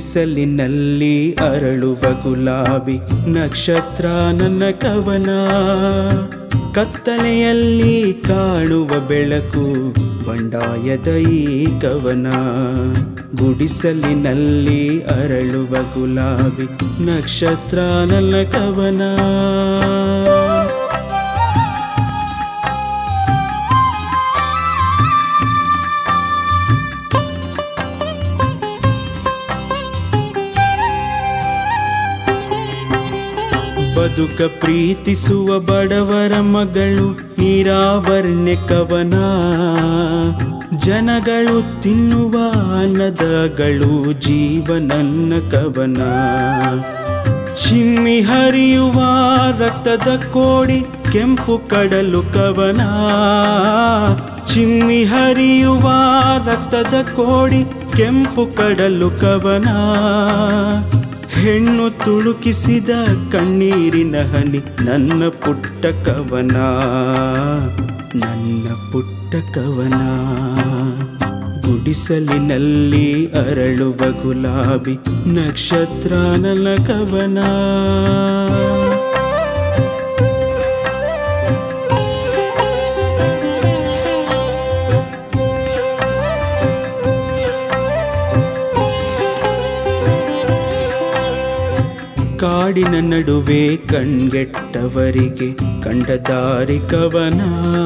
ಗುಡಿಸಲಿನಲ್ಲಿ ಅರಳುವ ಗುಲಾಬಿ ನಕ್ಷತ್ರ ನನ್ನ ಕವನ ಕತ್ತಲೆಯಲ್ಲಿ ಕಾಣುವ ಬೆಳಕು ಬಂಡಾಯದ ಈ ಕವನ ಗುಡಿಸಲಿನಲ್ಲಿ ಅರಳುವ ಗುಲಾಬಿ ನಕ್ಷತ್ರ ನನ್ನ ಕವನ ಬದುಕ ಪ್ರೀತಿಸುವ ಬಡವರ ಮಗಳು ನೀರಾವರ್ಣ್ಯ ಕವನ ಜನಗಳು ತಿನ್ನುವ ಅನ್ನದಗಳು ಜೀವನನ್ನ ಕವನ ಚಿಮ್ಮಿ ಹರಿಯುವ ರಕ್ತದ ಕೋಡಿ ಕೆಂಪು ಕಡಲು ಕವನ ಚಿಮ್ಮಿ ಹರಿಯುವ ರಕ್ತದ ಕೋಡಿ ಕೆಂಪು ಕಡಲು ಕವನ ಹೆಣ್ಣು ತುಳುಕಿಸಿದ ಕಣ್ಣೀರಿನ ಹನಿ ನನ್ನ ಪುಟ್ಟ ಕವನ ನನ್ನ ಪುಟ್ಟ ಕವನ ಗುಡಿಸಲಿನಲ್ಲಿ ಅರಳುವ ಗುಲಾಬಿ ನಕ್ಷತ್ರ ನನ್ನ ಕವನ ಕಾಡಿನ ನಡುವೆ ಕಣ್ಗೆಟ್ಟವರಿಗೆ ಕಂಡ ದಾರಿ ಕವನ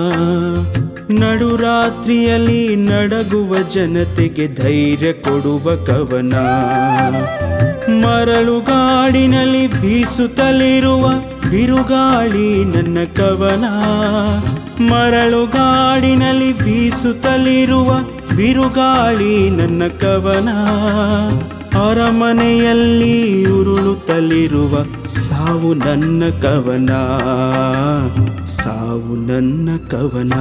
ನಡುರಾತ್ರಿಯಲ್ಲಿ ನಡಗುವ ಜನತೆಗೆ ಧೈರ್ಯ ಕೊಡುವ ಕವನ ಮರಳುಗಾಡಿನಲ್ಲಿ ಬೀಸುತ್ತಲಿರುವ ಬಿರುಗಾಳಿ ನನ್ನ ಕವನ ಮರಳುಗಾಡಿನಲ್ಲಿ ಬೀಸುತ್ತಲಿರುವ ಬಿರುಗಾಳಿ ನನ್ನ ಕವನ ಅರಮನೆಯಲ್ಲಿ ಉರುಳುತ್ತಲಿರುವ ಸಾವು ನನ್ನ ಕವನ ಸಾವು ನನ್ನ ಕವನ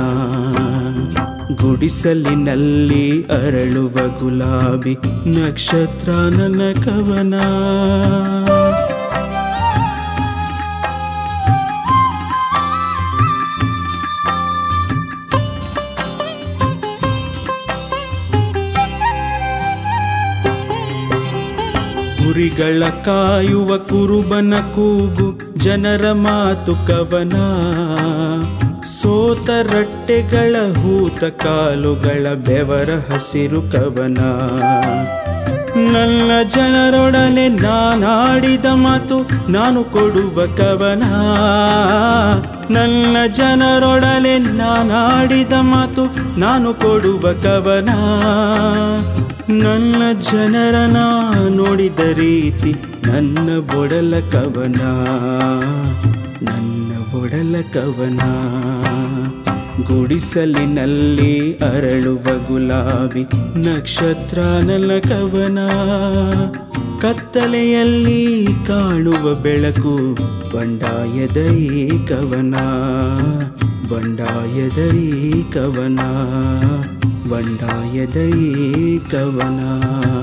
ಗುಡಿಸಲಿನಲ್ಲಿ ಅರಳುವ ಗುಲಾಬಿ ನಕ್ಷತ್ರ ನನ್ನ ಕವನ ಕುರಿಗಳ ಕಾಯುವ ಕುರುಬನ ಕೂಗು ಜನರ ಮಾತು ಕವನ ಸೋತ ರಟ್ಟೆಗಳ ಹೂತ ಕಾಲುಗಳ ಬೆವರ ಹಸಿರು ಕವನ ನನ್ನ ಜನರೊಡನೆ ನಾನಾಡಿದ ಮಾತು ನಾನು ಕೊಡುವ ಕವನ ನನ್ನ ಜನರೊಡನೆ ನಾನಾಡಿದ ಮಾತು ನಾನು ಕೊಡುವ ಕವನ ನನ್ನ ಜನರನ ನೋಡಿದ ರೀತಿ ನನ್ನ ಬೊಡಲ ಕವನ ನನ್ನ ಬೊಡಲ ಕವನ ಗುಡಿಸಲಿನಲ್ಲಿ ಅರಳುವ ಗುಲಾಬಿ ನಕ್ಷತ್ರ ನನ್ನ ಕವನ ಕತ್ತಲೆಯಲ್ಲಿ ಕಾಣುವ ಬೆಳಕು ಬಂಡಾಯದ ಈ ಕವನ ಬಂಡಾಯದ ಈ ಕವನ ಬಂಡಾಯದ ಈ ಕವನ